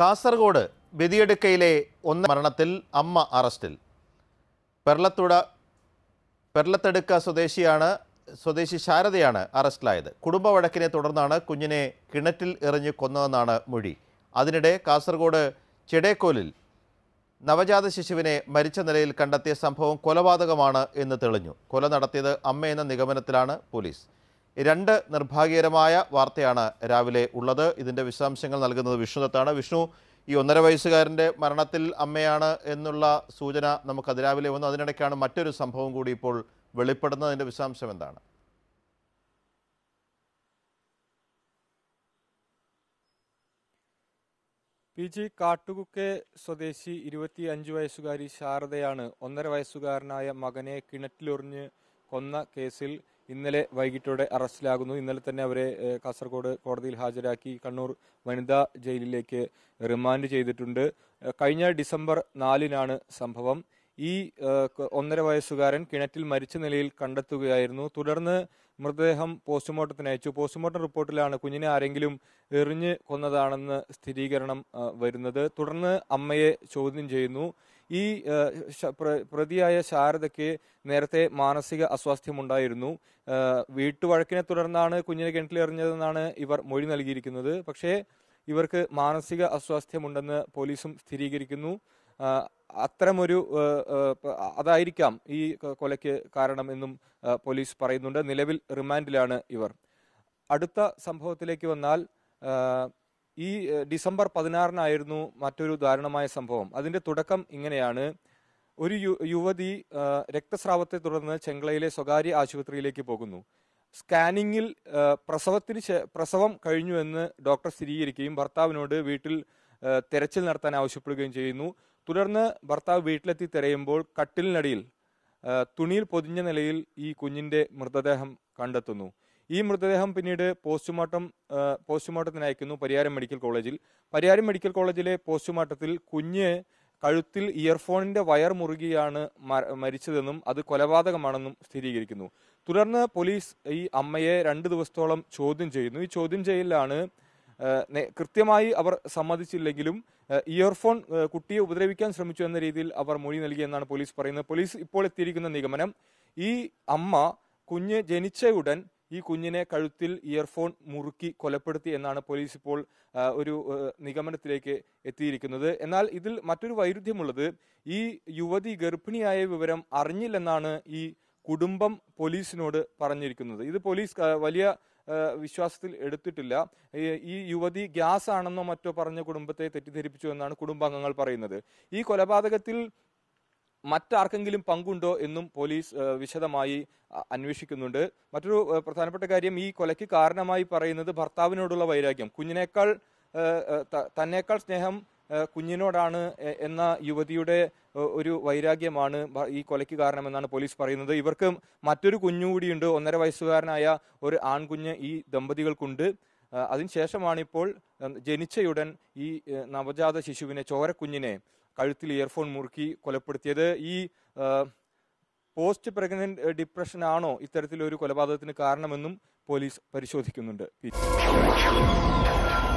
കാസർഗോഡ് ബദിയടുക്കയിലെ ഒന്ന് മരണത്തിൽ അമ്മ അറസ്റ്റിൽ പെർളത്തുട പെർളത്തെടുക്ക സ്വദേശിയാണ് സ്വദേശി ശാരദയാണ് അറസ്റ്റിലായത് കുടുംബ വഴക്കിനെ തുടർന്നാണ് കുഞ്ഞിനെ കിണറ്റിൽ എറിഞ്ഞ് കൊന്നതെന്നാണ് മൊഴി അതിനിടെ കാസർഗോഡ് ചെടേക്കോലിൽ നവജാത ശിശുവിനെ മരിച്ച നിലയിൽ കണ്ടെത്തിയ സംഭവം കൊലപാതകമാണ് എന്ന് തെളിഞ്ഞു കൊല നടത്തിയത് അമ്മയെന്ന നിഗമനത്തിലാണ് പോലീസ് രണ്ട് നിർഭാഗ്യകരമായ വാർത്തയാണ് രാവിലെ ഉള്ളത് ഇതിൻ്റെ വിശദാംശങ്ങൾ നൽകുന്നത് വിഷ്ണുദത്താണ് വിഷ്ണു ഈ ഒന്നര വയസ്സുകാരൻ്റെ മരണത്തിൽ അമ്മയാണ് എന്നുള്ള സൂചന നമുക്ക് അതിരാവിലെ വന്നു അതിനിടയ്ക്കാണ് മറ്റൊരു സംഭവം കൂടി ഇപ്പോൾ വെളിപ്പെടുന്നതിൻ്റെ വിശദാംശം എന്താണ് പി ജി കാട്ടുകുക്കെ സ്വദേശി ഇരുപത്തി അഞ്ച് വയസ്സുകാരി ശാരദയാണ് ഒന്നര വയസ്സുകാരനായ മകനെ കിണറ്റിലെറിഞ്ഞ് കൊന്ന കേസിൽ ഇന്നലെ വൈകിട്ടോടെ അറസ്റ്റിലാകുന്നു ഇന്നലെ തന്നെ അവരെ ഏഹ്, കാസർഗോഡ് കോടതിയിൽ ഹാജരാക്കി കണ്ണൂർ വനിതാ ജയിലിലേക്ക് റിമാൻഡ് ചെയ്തിട്ടുണ്ട് ഏഹ്, കഴിഞ്ഞ ഡിസംബർ നാലിനാണ് സംഭവം ഈ ഏഹ്, ക- ഒന്നര വയസ്സുകാരൻ കിണറ്റിൽ മരിച്ച നിലയിൽ കണ്ടെത്തുകയായിരുന്നു തുടർന്ന് മൃതദേഹം പോസ്റ്റ്മോർട്ടത്തിന് അയച്ചു പോസ്റ്റ്മോർട്ടം റിപ്പോർട്ടിലാണ് കുഞ്ഞിനെ ആരെങ്കിലും എറിഞ്ഞ് കൊന്നതാണെന്ന് സ്ഥിരീകരണം ആ, വരുന്നത് തുടർന്ന് അമ്മയെ ചോദ്യം ചെയ്യുന്നു ഈ ആ, ശ- പ്ര- പ്രതിയായ ശാരദയ്ക്ക് നേരത്തെ മാനസിക അസ്വാസ്ഥ്യമുണ്ടായിരുന്നു ആ, വീട്ടുവഴക്കിനെ തുടർന്നാണ് കുഞ്ഞിനെ കിണറ്റിൽ എറിഞ്ഞതെന്നാണ് ഇവർ മൊഴി നൽകിയിരിക്കുന്നത് പക്ഷേ ഇവർക്ക് മാനസിക അസ്വാസ്ഥ്യമുണ്ടെന്ന് പോലീസും സ്ഥിരീകരിക്കുന്നു ആ, അത്തരമൊരു ആ, ആ, പ- അതായിരിക്കാം ഈ കൊ- കൊലയ്ക്ക് കാരണമെന്നും ആ, പോലീസ് പറയുന്നുണ്ട് നിലവിൽ റിമാൻഡിലാണ് ഇവർ അടുത്ത സംഭവത്തിലേക്ക് വന്നാൽ ആ, ഈ ആ, ഡിസംബർ പതിനാറിനായിരുന്നു മറ്റൊരു ദാരുണമായ സംഭവം അതിന്റെ തുടക്കം ഇങ്ങനെയാണ് ഒരു യു- യുവതി ആ, രക്തസ്രാവത്തെ തുടർന്ന് ചെങ്കളയിലെ സ്വകാര്യ ആശുപത്രിയിലേക്ക് പോകുന്നു സ്കാനിങ്ങിൽ ആ, പ്രസവത്തിന് ശേ- പ്രസവം കഴിഞ്ഞു എന്ന് ഡോക്ടർ സ്ഥിരീകരിക്കുകയും ഭർത്താവിനോട് വീട്ടിൽ ആ, തെരച്ചിൽ നടത്താൻ ആവശ്യപ്പെടുകയും ചെയ്യുന്നു തുടർന്ന് ഭർത്താവ് വീട്ടിലെത്തി തിരയുമ്പോൾ കട്ടിലിനടിയിൽ ആ, തുണിയിൽ പൊതിഞ്ഞ നിലയിൽ ഈ കുഞ്ഞിന്റെ മൃതദേഹം കണ്ടെത്തുന്നു ഈ മൃതദേഹം പിന്നീട് പോസ്റ്റ്മോർട്ടം ആ, പോസ്റ്റ്മോർട്ടത്തിന് അയക്കുന്നു പരിയാരം മെഡിക്കൽ കോളേജിൽ പരിയാരം മെഡിക്കൽ കോളേജിലെ പോസ്റ്റ്മോർട്ടത്തിൽ കുഞ്ഞ് കഴുത്തിൽ ഇയർഫോണിന്റെ വയർ മുറുകിയാണ് മ- മരിച്ചതെന്നും അത് കൊലപാതകമാണെന്നും സ്ഥിരീകരിക്കുന്നു തുടർന്ന് പോലീസ് ഈ അമ്മയെ രണ്ട് ദിവസത്തോളം ചോദ്യം ചെയ്യുന്നു ഈ ചോദ്യം ചെയ്യലിലാണ് ഏഹ് നേ- കൃത്യമായി അവർ സമ്മതിച്ചില്ലെങ്കിലും ഏഹ് ഇയർഫോൺ ഏഹ് കുട്ടിയെ ഉപദ്രവിക്കാൻ ശ്രമിച്ചു എന്ന രീതിയിൽ അവർ മൊഴി നൽകിയെന്നാണ് പോലീസ് പറയുന്നത് പോലീസ് ഇപ്പോൾ എത്തിയിരിക്കുന്ന നിഗമനം ഈ അമ്മ കുഞ്ഞ് ജനിച്ച ഉടൻ ഈ കുഞ്ഞിനെ കഴുത്തിൽ ഇയർഫോൺ മുറുക്കി കൊലപ്പെടുത്തി എന്നാണ് പോലീസ് ഇപ്പോൾ ആ, ഒരു ഏഹ്, നിഗമനത്തിലേക്ക് എത്തിയിരിക്കുന്നത് എന്നാൽ ഇതിൽ മറ്റൊരു വൈരുദ്ധ്യമുള്ളത് ഈ യുവതി ഗർഭിണിയായ വിവരം അറിഞ്ഞില്ലെന്നാണ് ഈ കുടുംബം പോലീസിനോട് പറഞ്ഞിരിക്കുന്നത് ഇത് പോലീസ് ആ, വലിയ ആ, വിശ്വാസത്തിൽ എടുത്തിട്ടില്ല ഈ ഈ യുവതി ഗ്യാസ് ആണെന്നോ മറ്റോ പറഞ്ഞ കുടുംബത്തെ തെറ്റിദ്ധരിപ്പിച്ചു എന്നാണ് കുടുംബാംഗങ്ങൾ പറയുന്നത് ഈ കൊലപാതകത്തിൽ മറ്റാർക്കെങ്കിലും പങ്കുണ്ടോ എന്നും പോലീസ് ആ, വിശദമായി ആ, അന്വേഷിക്കുന്നുണ്ട് മറ്റൊരു ആ, പ്രധാനപ്പെട്ട കാര്യം ഈ കൊലയ്ക്ക് കാരണമായി പറയുന്നത് ഭർത്താവിനോടുള്ള വൈരാഗ്യം കുഞ്ഞിനേക്കാൾ ആ, ആ, ത- തന്നേക്കാൾ സ്നേഹം ആ, കുഞ്ഞിനോടാണ് എ- എന്ന യുവതിയുടെ ആ, ഒരു വൈരാഗ്യമാണ് ഭ- ഈ കൊലയ്ക്ക് കാരണമെന്നാണ് പോലീസ് പറയുന്നത് ഇവർക്ക് മറ്റൊരു കുഞ്ഞുകൂടിയുണ്ട് ഒന്നര വയസ്സുകാരനായ ഒരു ആൺകുഞ്ഞ് ഈ ദമ്പതികൾക്കുണ്ട് ആ, അതിനുശേഷമാണ് ഇപ്പോൾ ഉം, ജനിച്ചയുടൻ ഈ ഏ, നവജാത ശിശുവിനെ ചോരക്കുഞ്ഞിനെ കഴുത്തിൽ ഇയർഫോൺ മുറുക്കി കൊലപ്പെടുത്തിയത് ഈ ആ, പോസ്റ്റ് പ്രഗ്നന്റ് ഡിപ്രഷൻ ആണോ ഇത്തരത്തിലൊരു കൊലപാതകത്തിന് കാരണമെന്നും പോലീസ് പരിശോധിക്കുന്നുണ്ട് പി.